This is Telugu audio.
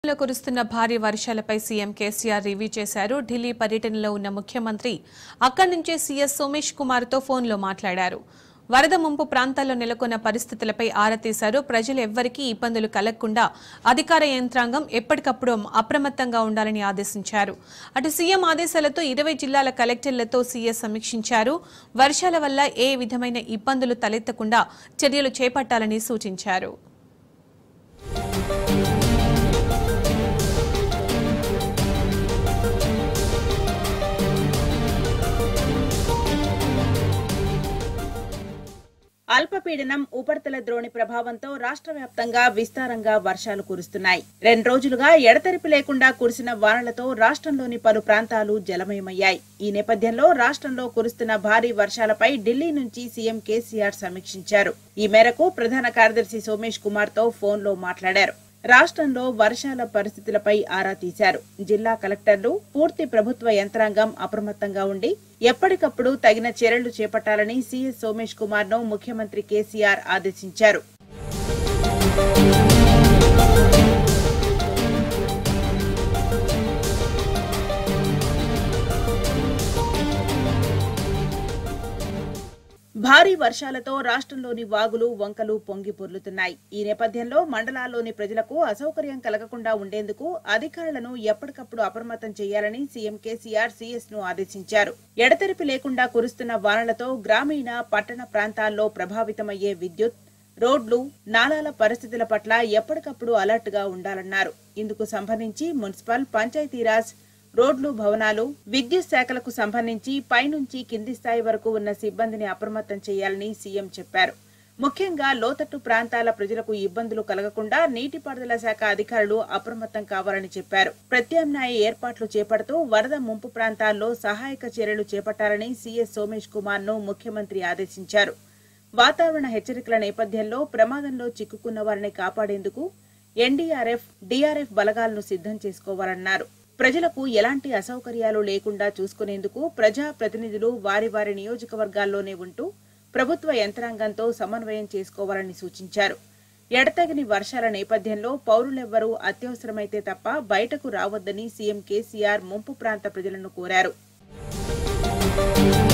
లో కురుస్తున్న భారీ వర్షాలపై సీఎం కేసీఆర్ రివ్యూ చేశారు ఢిల్లీ పర్యటనలో ఉన్న ముఖ్యమంత్రి అక్కడి నుంచే సీఎస్ సోమేష్ కుమార్తో ఫోన్లో మాట్లాడారు వరద ముంపు ప్రాంతాల్లో నెలకొన్న పరిస్థితులపై ఆరా తీశారు ప్రజలు ఎవ్వరికీ ఇబ్బందులు కలగకుండా అధికార యంత్రాంగం ఎప్పటికప్పుడు అప్రమత్తంగా ఉండాలని ఆదేశించారు అటు సీఎం ఆదేశాలతో ఇరవై జిల్లాల కలెక్టర్లతో సీఎస్ సమీక్షించారు వర్షాల వల్ల ఏ విధమైన ఇబ్బందులు తలెత్తకుండా చర్యలు చేపట్టాలని సూచించారు అల్పపీడనం ఉపరితల ద్రోణి ప్రభావంతో రాష్ట్ర వ్యాప్తంగా విస్తారంగా వర్షాలు కురుస్తున్నాయి రెండు రోజులుగా ఎడతెరిపి లేకుండా కురిసిన వానలతో రాష్ట్రంలోని పలు ప్రాంతాలు జలమయమయ్యాయి ఈ నేపథ్యంలో రాష్ట్రంలో కురుస్తున్న భారీ వర్షాలపై ఢిల్లీ నుంచి సీఎం కేసీఆర్ సమీక్షించారు ఈ మేరకు ప్రధాన కార్యదర్శి సోమేష్ కుమార్ తో ఫోన్లో మాట్లాడారు రాష్ట్రంలో వర్షాల పరిస్థితులపై ఆరా తీశారు జిల్లా కలెక్టర్లు పూర్తి ప్రభుత్వ యంత్రాంగం అప్రమత్తంగా ఉండి ఎప్పటికప్పుడు తగిన చర్యలు చేపట్టాలని సీఎస్ సోమేష్ కుమార్ ను ముఖ్యమంత్రి కేసీఆర్ ఆదేశించారు భారీ వర్షాలతో రాష్ట్రంలోని వాగులు వంకలు పొంగి పొర్లుతున్నాయి ఈ నేపథ్యంలో మండలాల్లోని ప్రజలకు అసౌకర్యం కలగకుండా ఉండేందుకు అధికారులను ఎప్పటికప్పుడు అప్రమత్తం చేయాలని సీఎం కేసీఆర్ సీఎస్ ను ఆదేశించారు ఎడతెరిపి లేకుండా కురుస్తున్న వానలతో గ్రామీణ పట్టణ ప్రాంతాల్లో ప్రభావితమయ్యే విద్యుత్ రోడ్లు నాలాల పరిస్థితుల పట్ల ఎప్పటికప్పుడు అలర్ట్ గా ఉండాలన్నారు ఇందుకు సంబంధించి మున్సిపల్ పంచాయతీరాజ్ రోడ్లు భవనాలు విద్యుత్ శాఖలకు సంబంధించి పైనుంచి కింది స్థాయి వరకు ఉన్న సిబ్బందిని అప్రమత్తం చేయాలని సీఎం చెప్పారు ముఖ్యంగా లోతట్టు ప్రాంతాల ప్రజలకు ఇబ్బందులు కలగకుండా నీటిపారుదల శాఖ అధికారులు అప్రమత్తం కావాలని చెప్పారు ప్రత్యామ్నాయ ఏర్పాట్లు చేపడుతూ వరద ముంపు ప్రాంతాల్లో సహాయక చర్యలు చేపట్టాలని సీఎస్ సోమేష్ కుమార్ ను ముఖ్యమంత్రి ఆదేశించారు వాతావరణ హెచ్చరికల నేపథ్యంలో ప్రమాదంలో చిక్కుకున్న వారిని కాపాడేందుకు ఎన్డీఆర్ఎఫ్ డీఆర్ఎఫ్ బలగాలను సిద్ధం చేసుకోవాలన్నారు ప్రజలకు ఎలాంటి అసౌకర్యాలు లేకుండా చూసుకునేందుకు ప్రజా ప్రతినిధులు వారి వారి నియోజకవర్గాల్లోనే ఉంటూ ప్రభుత్వ యంత్రాంగంతో సమన్వయం చేసుకోవాలని సూచించారు ఎడతగిని వర్షాల నేపథ్యంలో పౌరులెవ్వరూ అత్యవసరమైతే తప్ప బయటకు రావద్దని సీఎం కేసీఆర్ ముంపు ప్రాంత ప్రజలను కోరారు